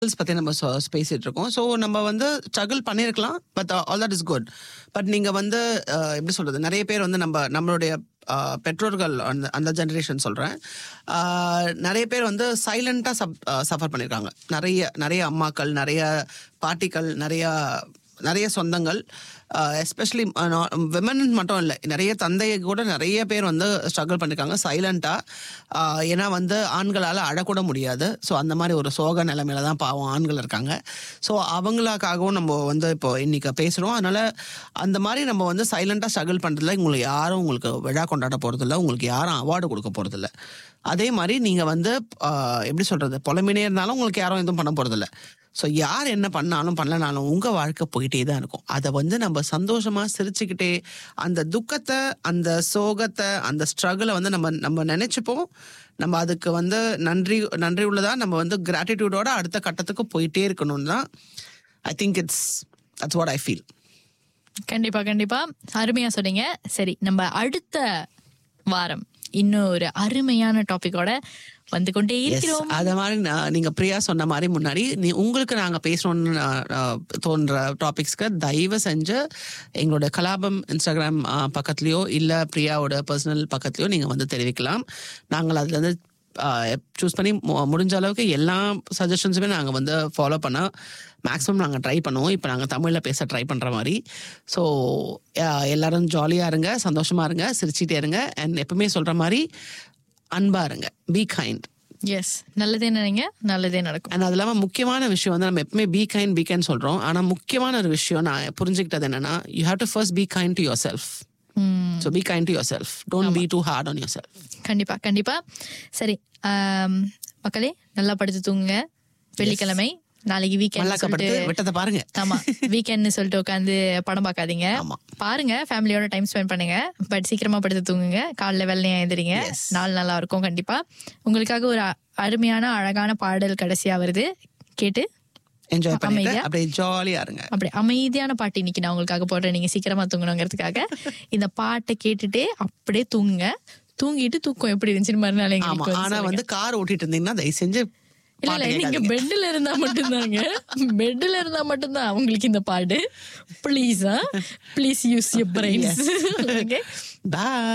பத்தி நம்ம சொ- பேசிட்டு இருக்கோம் ஸோ நம்ம வந்து ஸ்ட்ரகிள் பண்ணியிருக்கலாம் but all that is good but நீங்க வந்து அஹ், எப்படி சொல்றது நிறைய பேர் வந்து நம்ம நம்மளுடைய அஹ், பெற்றோர்கள் அந்த அந்த ஜெனரேஷன் சொல்றேன் அஹ், நிறைய பேர் வந்து சைலண்டா சப் சஃபர் பண்ணியிருக்காங்க நிறைய நிறைய அம்மாக்கள் நிறைய பாட்டிகள் நிறைய நிறைய சொந்தங்கள் எஸ்பெஷலி விமன் மட்டும் இல்லை நிறைய தந்தையை கூட நிறைய பேர் வந்து ஸ்ட்ரகிள் பண்ணியிருக்காங்க சைலண்ட்டாக ஏன்னா வந்து ஆண்களால் அழக்கூட முடியாது ஸோ அந்த மாதிரி ஒரு சோக நிலைமையில தான் பாவம் ஆண்கள் இருக்காங்க ஸோ அவங்களுக்காகவும் நம்ம வந்து இப்போ இன்னைக்கு பேசுகிறோம் அதனால அந்த மாதிரி நம்ம வந்து சைலண்ட்டாக ஸ்ட்ரகிள் பண்ணுறதுல உங்களுக்கு யாரும் உங்களுக்கு விழா கொண்டாட போகிறதில்ல உங்களுக்கு யாரும் அவார்டு கொடுக்க போகிறதில்ல அதே மாதிரி நீங்கள் வந்து ஆஹ், எப்படி சொல்கிறது புலம்பினே இருந்தாலும் உங்களுக்கு யாரும் எதுவும் பண்ண போகிறதில்ல ஸோ யார் என்ன பண்ணாலும் பண்ணலனாலும் உங்கள் வாழ்க்கை போயிட்டே தான் இருக்கும் அதை வந்து நம்ம சந்தோஷமாக சிரிச்சுக்கிட்டே அந்த துக்கத்தை அந்த சோகத்தை அந்த ஸ்ட்ரகிளை வந்து நம்ம நம்ம நினச்சிப்போம் நம்ம அதுக்கு வந்து நன்றி நன்றி உள்ளதா நம்ம வந்து கிராட்டிடியூடோட அடுத்த கட்டத்துக்கு போயிட்டே இருக்கணும்னு தான் I think it's that's what I feel கண்டிப்பா கண்டிப்பா அருமையா சொன்னீங்க சரி நம்ம அடுத்த வாரம் இன்னும் ஒரு அருமையான டாபிக்கோட வந்து கொண்டே இருக்கிறோம் அத மாதிரி நான் நீங்க பிரியா சொன்ன மாதிரி முன்னாடி நீ உங்களுக்கு நாங்க பேசணும்னு நான், நான் தோன்ற டாபிக்ஸ்க்கு தயவு செஞ்சு எங்களோட கலாபம் இன்ஸ்டாகிராம் ஆ, பக்கத்துலயோ இல்ல பிரியாவோட பர்சனல் பக்கத்துலயோ நீங்க வந்து தெரிவிக்கலாம் நாங்கள் அதுல இருந்து சூஸ் பண்ணி மு- முடிஞ்ச அளவுக்கு எல்லா சஜஷன்ஸுமே நாங்கள் வந்து ஃபாலோ பண்ண மேக்ஸிமம் நாங்கள் ட்ரை பண்ணுவோம் இப்போ நாங்கள் தமிழில் பேச ட்ரை பண்ணுற மாதிரி ஸோ எல்லாரும் ஜாலியாக இருங்க சந்தோஷமாக இருங்க சிரிச்சிட்டே இருங்க அண்ட் எப்பவுமே சொல்கிற மாதிரி அன்பாக இருங்க பி கைண்ட் எஸ் நல்லதே நினைங்க நல்லதே நடக்கும் அண்ட் அது இல்லாமல் முக்கியமான விஷயம் வந்து நம்ம எப்பவுமே பி கைண்ட் பி கைண்ட் சொல்கிறோம் ஆனால் முக்கியமான ஒரு விஷயம் நான் புரிஞ்சுக்கிட்டது என்னன்னா you have to first be kind to yourself hmm, so be kind to yourself don't be too hard on yourself கண்டிப்பா கண்டிப்பா சரி ஆம், மக்களே நல்லா படுத்து தூங்குங்க வெள்ளிக்கிழமை நாளைக்கு வீக்கெண்ட் மல்லாக்கப்படுத்து சொல்லிட்டு விட்டதை பாருங்க ஆமா வீக்கெண்ட்னு சொல்லிட்டு உட்காந்து படம் பார்க்காதீங்க ஆமா. பாருங்க ஃபேமிலியோட டைம் ஸ்பெண்ட் பண்ணுங்க பட் சீக்கிரமா படுத்து தூங்குங்க காலைல வெள்ளையா எந்திரிங்க Yes. நாள் நல்லா இருக்கும் கண்டிப்பா உங்களுக்காக ஒரு அ- அருமையான அழகான பாடல் கடைசியா வருது கேட்டு என்ஜாய் பண்ணிட்டு அமைதியா? அப்படியே ஜாலியாக இருங்க அப்படி அமைதியான பாட்டு இன்னைக்கு நான் உங்களுக்காக போடுறேன் நீங்க சீக்கிரமா தூங்கணுங்கிறதுக்காக இந்த பாட்டை கேட்டுட்டே அப்படியே தூங்குங்க தூங்கிட்டு தூக்கம் எப்படி இருந்துச்சுன்னு மறுநாள் ஆமா எங்களுக்கு வந்து ஆனா சொல்லுங்க. வந்து கார் ஓட்டிட்டு இருந்தீங்கன்னா தயவு செஞ்சு இல்ல பாட்டு இல்ல நீங்க கேட்காதீங்க. பெட்ல இருந்தா மட்டும்தாங்க பெட்ல இருந்தா மட்டும்தான் உங்களுக்கு இந்த பாடு please please use your brains okay Bye.